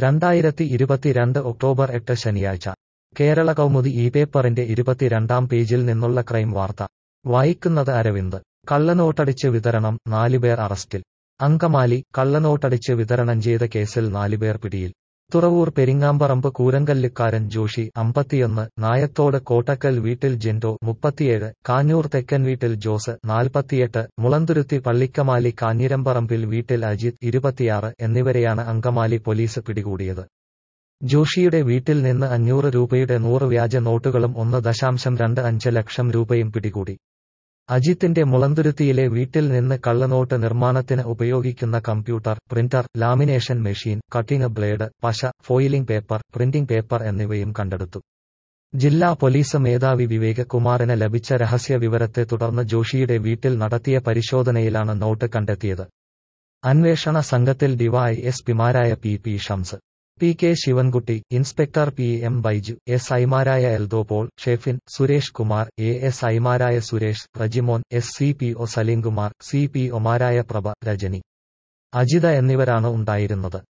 രണ്ടായിരത്തി ഇരുപത്തിരണ്ട് ഒക്ടോബർ എട്ട് ശനിയാഴ്ച കേരള കൗമുദി ഈ പേപ്പറിന്റെ ഇരുപത്തിരണ്ടാം പേജിൽ നിന്നുള്ള ക്രൈം വാർത്ത വായിക്കുന്നത് അരവിന്ദ് കള്ളനോട്ടടിച്ച് വിതരണം നാലുപേർ അറസ്റ്റിൽ അങ്കമാലി കള്ളനോട്ടടിച്ച് വിതരണം ചെയ്ത കേസിൽ നാലുപേർ പിടിയിൽ തുറവൂർ പെരിങ്ങാമ്പറമ്പ് കൂരങ്കല്ലുക്കാരൻ ജോഷി അമ്പത്തിയൊന്ന് നായത്തോട് കോട്ടക്കൽ വീട്ടിൽ ജെൻഡോ മുപ്പത്തിയേഴ് കാഞ്ഞൂർ തെക്കൻ വീട്ടിൽ ജോസ് നാൽപ്പത്തിയെട്ട് മുളന്തുരുത്തി പള്ളിക്കമാലി കാഞ്ഞിരമ്പറമ്പിൽ വീട്ടിൽ അജിത് ഇരുപത്തിയാറ് എന്നിവരെയാണ് അങ്കമാലി പോലീസ് പിടികൂടിയത് ജോഷിയുടെ വീട്ടിൽ നിന്ന് അഞ്ഞൂറ് രൂപയുടെ നൂറ് വ്യാജ നോട്ടുകളും ഒന്ന് ദശാംശം രണ്ട് അഞ്ച് ലക്ഷം രൂപയും പിടികൂടി അജിത്തിന്റെ മുളന്തുരുത്തിയിലെ വീട്ടിൽ നിന്ന് കള്ളനോട്ട് നിർമ്മാണത്തിന് ഉപയോഗിക്കുന്ന computer printer lamination machine cutting blade പശ ഫോയിലിംഗ് പേപ്പർ പ്രിന്റിംഗ് പേപ്പർ എന്നിവയും കണ്ടെടുത്തു ജില്ലാ പോലീസ് മേധാവി വിവേക് കുമാറിന് ലഭിച്ച രഹസ്യ വിവരത്തെ തുടർന്ന് ജോഷിയുടെ വീട്ടിൽ നടത്തിയ പരിശോധനയിലാണ് നോട്ട് കണ്ടെത്തിയത് അന്വേഷണ സംഘത്തിൽ ഡിവൈ എസ് പിമാരായ P P Shams P K Sivankutty inspector P M Baiju S ഐമാരായ Eldho Paul Shefin Suresh Kumar A S ഐമാരായ Suresh Rejimon S C P O Saleemkumar C P ഒമാരായ പ്രഭ രജനി അജിത എന്നിവരാണ് ഉണ്ടായിരുന്നത്